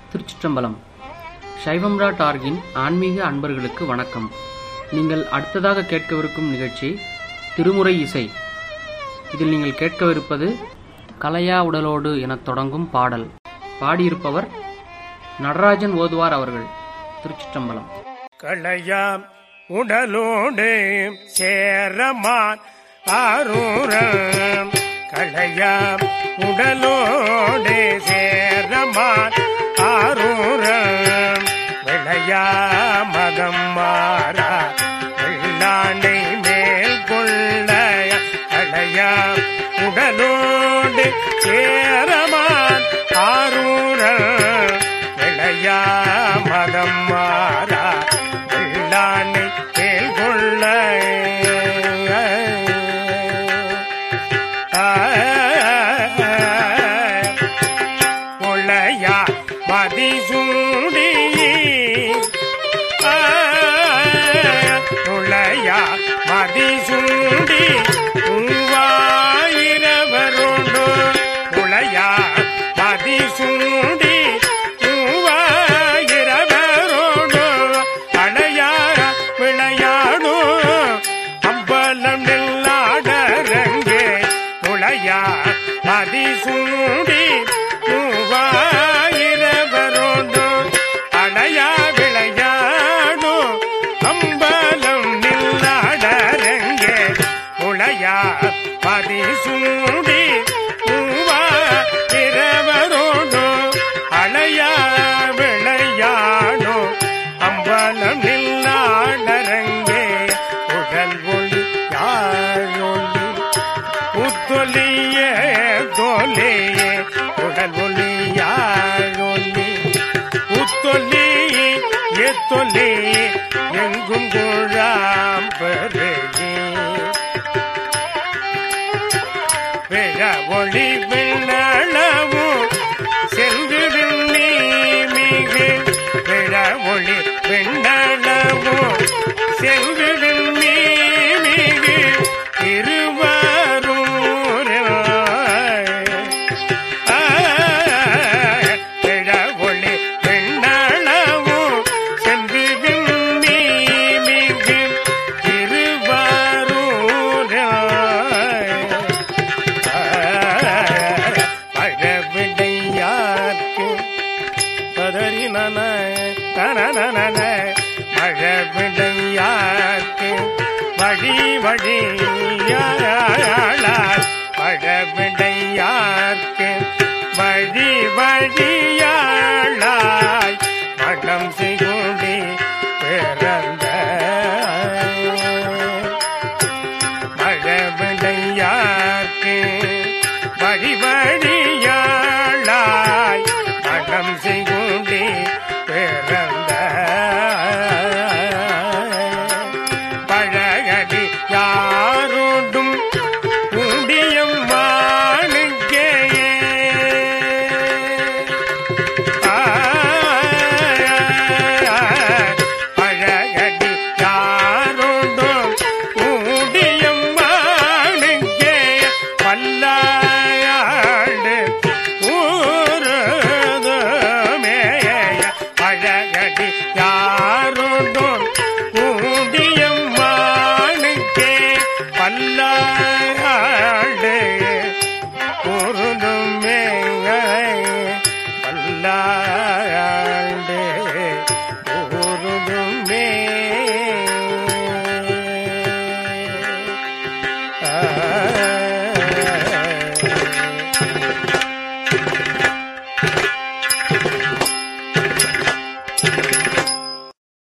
திருச்சிற்றம்பலம் சைவம்ரா டார்கின் ஆன்மீக அன்பர்களுக்கு வணக்கம் நீங்கள் அடுத்ததாக கேட்கவிருக்கும் நிகழ்ச்சி திருமுறை இசை இதில் நீங்கள் கேட்கவிருப்பது கலையா உடலோடு எனத் தொடங்கும் பாடல் பாடியிருப்பவர் நடராஜன் ஓதுவார் அவர்கள் திருச்சிற்றம்பலம் களையாம் உடலோடு சேரமான் ஆரூரம் களையாம் உடலோடு சேரமான் ஆரூரம் விளையா மதம் மாறா வெள்ளாண்டை மேல் கொள்ள களையாம் உடலோடு சேரமான் ஆரூரம் விளையா மதம் மாறா வெள்ளானை மேல் கொள்ள கொள்ளையா மதிசூடி கொள்ளையா மதிசூடி மூவாயிரவரோடு கொள்ளையா மதிசூடி மூவாயிரவரோடு அடையா விளையாடும் அம்பலம் நெல்லாடரங்கே முளையா மதிசூடி மூவாயிரவரோடு அடையா விளையாடும் அம்பலம் நில்லாடரங்கே முளையா மதிசூடி மூவாயிரவரோடு அலையா விளையாடும் அம்பலம் நில்லாடரங்கே உடல் ஒளி யாழொளி புத்தொலியே தோலியே உடல் ஒளி யாழொலி புத்தொலி எத்தொலி எங்கும் குழாம் பெருகி பிற ஒளி விண்ணளவும் செல்விடும் நீ மிகு பிற ஒளி விண்ணளவும் செல்விடும் நீ மிகு திருவாரூரில் பிற ஒளி விண்ணளவும் செல்விடும் நீ மிகு திருவாரூரில் மழவிடையார்க்கு பதறினன தனனன மழவிடையார்க்கு வழி வழியாளார் மழவிடையார்க்கு வழி வழியாளாய் மடம் செய்குடி பிறந்த மழவிடையார்க்கு வழி வழியாளாய் மடம் செய்குடி பிறந்த பழகடி யாரோடும் முடியும் மாணுக்கே பழகடி யாரோடும் முடியும் மாணுக்கே பல்லாயாண்டு ஊருதுமே பழகடி யாரோடும் முடியும் மாணுக்கே பல்லாயாண்டு ஊருதுமே பல்லாயாண்டு